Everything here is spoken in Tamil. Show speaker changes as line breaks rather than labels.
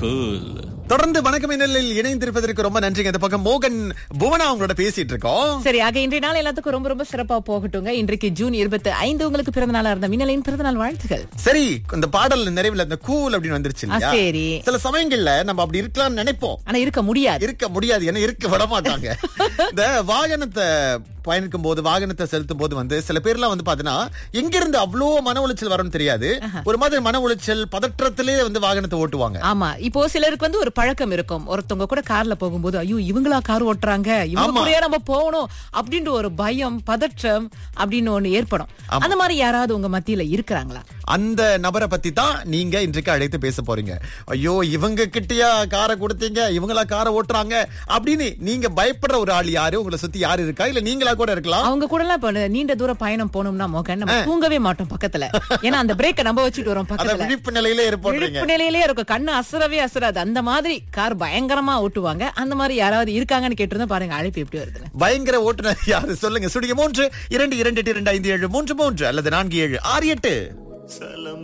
கூல்
தொடர்ந்து வணக்கம் இன்னலில் இணைந்திருப்பதற்கு ரொம்ப நன்றிங்க இந்த பக்கம் மோகன் புவனா அவங்களோட பேசிட்டு இருக்கோம்
சரி ஆக இன்றைய நாள் எல்லாத்துக்கும் ரொம்ப ரொம்ப சிறப்பா போகட்டுங்க இன்றைக்கு ஜூன் இருபத்தி ஐந்து உங்களுக்கு பிறந்த நாளா இருந்த மின்னலின் பிறந்த நாள் வாழ்த்துகள்
சரி இந்த பாடல் நிறைவுல இந்த கூல் அப்படின்னு வந்துருச்சு இல்லையா?
ஆ, சரி.
சில சமயங்கள்ல நம்ம அப்படி இருக்கலாம்னு நினைப்போம்
ஆனா இருக்க முடியாது
இருக்க முடியாது ஏன்னா இருக்க விட மாட்டாங்க இந்த வாகனத்தை பயணிக்கும் போது வாகனத்தை செலுத்தும் போது வந்து சில பேர்லாம் வந்து பாத்தீங்கன்னா எங்க இருந்து அவ்வளோ மன உளைச்சல் வரும்னு தெரியாது ஒரு மாதிரி மன உளைச்சல் பதற்றத்திலே வந்து வாகனத்தை ஓட்டுவாங்க
ஆமா இப்போ சிலருக்கு வந்து ஒரு பழக்கம் இருக்கும் ஒருத்தவங்க கூட கார்ல போகும்போது ஐயோ இவங்களா கார் ஓட்டுறாங்க இவங்க
ஆமா.
கூடயே நம்ம போகணும் அப்படின்ற ஒரு பயம் பதற்றம் அப்படின்னு ஒண்ணு ஏற்படும் அந்த மாதிரி யாராவது உங்க மத்தியில இருக்கிறாங்களா
அந்த நபரை பத்தி தான் நீங்க இன்றைக்கு அழைத்து பேச போறீங்க ஐயோ இவங்க கிட்டயா காரை கொடுத்தீங்க இவங்களா காரை ஓட்டுறாங்க அப்படின்னு நீங்க பயப்படுற ஒரு ஆள் யாரு உங்களை சுத்தி யாரு இருக்கா இல்ல நீங்களா கூட இருக்கலாம்
அவங்க கூட எல்லாம் இப்ப நீண்ட தூர பயணம் போனோம்னா மோகன் நம்ம தூங்கவே மாட்டோம் பக்கத்துல ஏன்னா அந்த பிரேக்க நம்ம வச்சுட்டு வரோம்
அத
பக்கத்துல
விழிப்பு நிலையிலே இருப்போம்
விழிப்பு நிலையிலேயே இருக்கும் கண்ணு அசரவே அசராது அந்த மாதிரி கார் பயங்கரமா ஓட்டுவாங்க அந்த மாதிரி யாராவது இருக்காங்கன்னு கேட்டிருந்தா பாருங்க அழைப்பு எப்படி வருதுன்னு
பயங்கர ஓட்டுநர் யாரு சொல்லுங்க சுடிய மூன்று இரண்டு இரண்டு எட்டு இரண்டு ஐந்து ஏழு மூன்று மூன்று அல்லது நான்கு ஏழு ஆறு எட்டு
சலம்